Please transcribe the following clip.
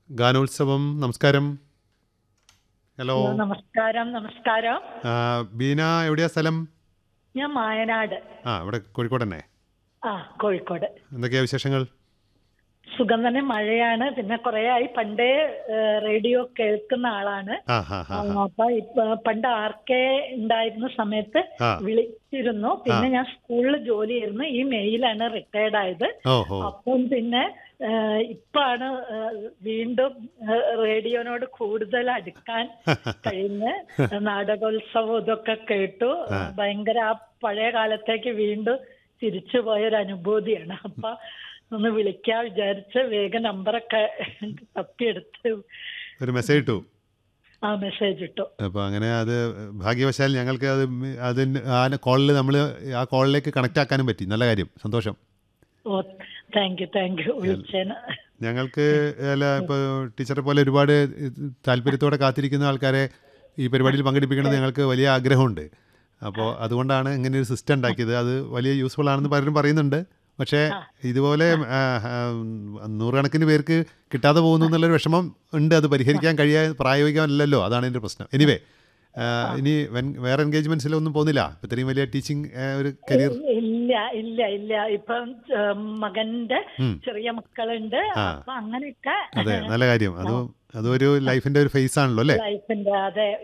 ഗാനോത്സവം നമസ്കാരം ഹലോ നമസ്കാരം നമസ്കാരം ആ, ബീന എവിടെയാ സ്ഥലം ഞാൻ മായനാട് ആ ഇവിടെ കോഴിക്കോട് തന്നെ ആ കോഴിക്കോട് എന്തൊക്കെയാ വിശേഷങ്ങൾ സുഖം തന്നെ മഴയാണ് പിന്നെ കുറെ ആയി പണ്ടേ ഏഹ്, റേഡിയോ കേൾക്കുന്ന ആളാണ് ആ ഹാ ഹാ ആ, അപ്പൊ ഇപ്പ പണ്ട് ആർക്കെ ഉണ്ടായിരുന്ന സമയത്ത് ആ വിളിച്ചിരുന്നു പിന്നെ ഞാൻ സ്കൂളിൽ ജോലി ചെയ്യുന്നു ഈ മെയിലാണ് റിട്ടയർഡ് ആയത് ഓ ഹോ അപ്പം പിന്നെ ഏഹ്, ഇപ്പാണ് ഏഹ്, വീണ്ടും ഏഹ്, റേഡിയോനോട് കൂടുതൽ അടുക്കാൻ കഴിഞ്ഞ് നാടകോത്സവം ഇതൊക്കെ കേട്ടു ഭയങ്കര ആ പഴയ കാലത്തേക്ക് വീണ്ടും തിരിച്ചു പോയൊരു അനുഭൂതിയാണ് അപ്പൊ ഒന്ന് വിളിക്കാൻ വിചാരിച്ച് വേഗം നമ്പറൊക്കെ തപ്പിയെടുത്ത് ഒരു മെസ്സേജ് ഇട്ടു ആ മെസ്സേജ് ഇട്ടു അപ്പോൾ അങ്ങനെ അത് ഭാഗ്യവശാൽ ഞങ്ങൾക്ക് അത് മി- അതിന് ആ കോളിൽ നമ്മൾ ആ കോളിലേക്ക് കണക്റ്റ് ആക്കാനും പറ്റി നല്ല കാര്യം സന്തോഷം ഓ താങ്ക് യു താങ്ക് യു വിളിച്ചേന് ഞങ്ങൾക്ക് അല്ല ഇപ്പോൾ ടീച്ചറെ പോലെ ഒരുപാട് താല്പര്യത്തോടെ കാത്തിരിക്കുന്ന ആൾക്കാരെ ഈ പരിപാടിയിൽ പങ്കെടുപ്പിക്കണമെന്ന് ഞങ്ങൾക്ക് വലിയ ആഗ്രഹമുണ്ട് അപ്പോൾ അതുകൊണ്ടാണ് ഇങ്ങനെ ഒരു സിസ്റ്റം ഉണ്ടാക്കിയത് അത് വലിയ യൂസ്ഫുൾ ആണെന്ന് പലരും പറയുന്നുണ്ട് പക്ഷേ ഇതുപോലെ ആ, ആ, നൂറുകണക്കിന് പേർക്ക് കിട്ടാതെ പോകുന്നു എന്നുള്ളൊരു വിഷമം ഉണ്ട് അത് പരിഹരിക്കാൻ കഴിയാൻ പ്രായോഗികമല്ലല്ലോ അതാണ് എൻ്റെ പ്രശ്നം എനിവേ ഇനി വെൻ- വേറെ എൻഗേജ്മെൻറ്റ്സിലൊന്നും പോകുന്നില്ല ഇപ്പം ഇത്രയും വലിയ ടീച്ചിങ് ഒരു കരിയർ ഇല്ല ഇല്ല ഇല്ല ഇപ്പം ഏഹ്, മകന്റെ ചെറിയ മക്കളുണ്ട് അപ്പൊ അങ്ങനെയൊക്കെ അതെ നല്ല കാര്യം അത് അതൊരു ലൈഫിൻ്റെ ഒരു ഫേസ് ആണല്ലോ അല്ലേ ലൈഫിന്റെ അതെ